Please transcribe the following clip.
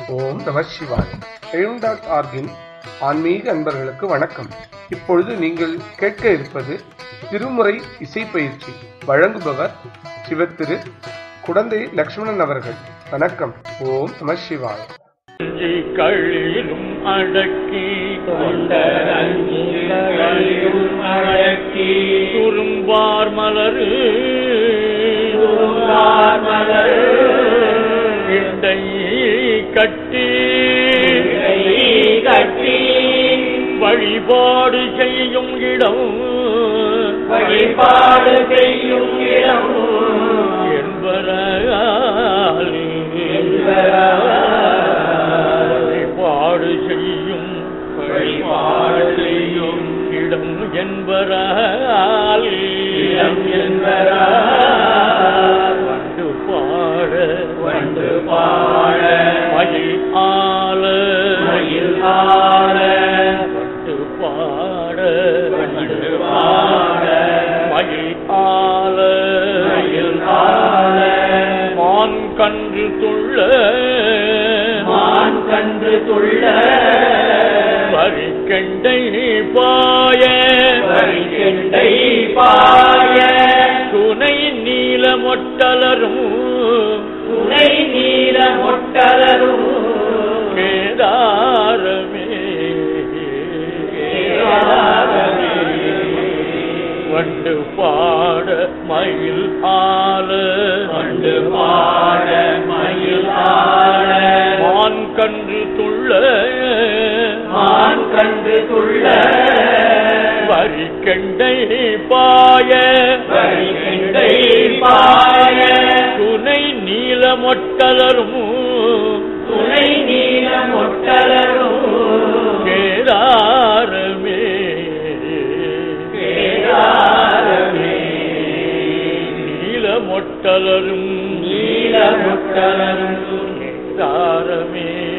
ஓம் நம சிவாய் எழும் டாட் ஆர்கின் ஆன்மீக அன்பர்களுக்கு வணக்கம் இப்பொழுது நீங்கள் கேட்க இருப்பது திருமுறை இசை பயிற்சி வழங்குபவர் சிவத்திரு குடந்தை லக்ஷ்மணன் அவர்கள் வணக்கம் ஓம் நம சிவாய் அஞ்சி கழிலும் அடக்கி தொண்டரஞ்சி கழிலும் அடக்கி துரும்பார் மலரு துரும்பார் மலரு இண்டை கட்டி இலை கட்டி வழிபாடு செய்யும் இடம் வழிபாடு செய்யும் இடம் என்பரால் என்பரால் வழிபாடு செய்யும் வழிபாடு செய்யும் இடம் என்பரால் இடம் என்பரால் வந்து பாட வந்து பாட மகிழ் ஆல மயில் ஆட வந்து பாட வந்து பாட மகிழ் ஆல மயில் ஆட மான் கன்று துள்ள மான் கன்று துள்ள வரிக்கண்டை பாய வரிகெண்டை பாய துணை நீல மொட்டலரும் துணை நீல மொட்டலரும் கேதாரமே கேதாரமே. வண்டு பாட மயில் ஆல வண்டு பாட மயில் ஆட மான் கன்று துள்ள மான் கன்று துள்ள வரிக்கண்டை பாய வரிகெண்டை பாய துணை நீல மொட்டலரும் துணை நீல மொட்டலரும் கேதாரமே கேதாரமே நீல மொட்டலரும் நீல மொட்டலரும் கேதாரமே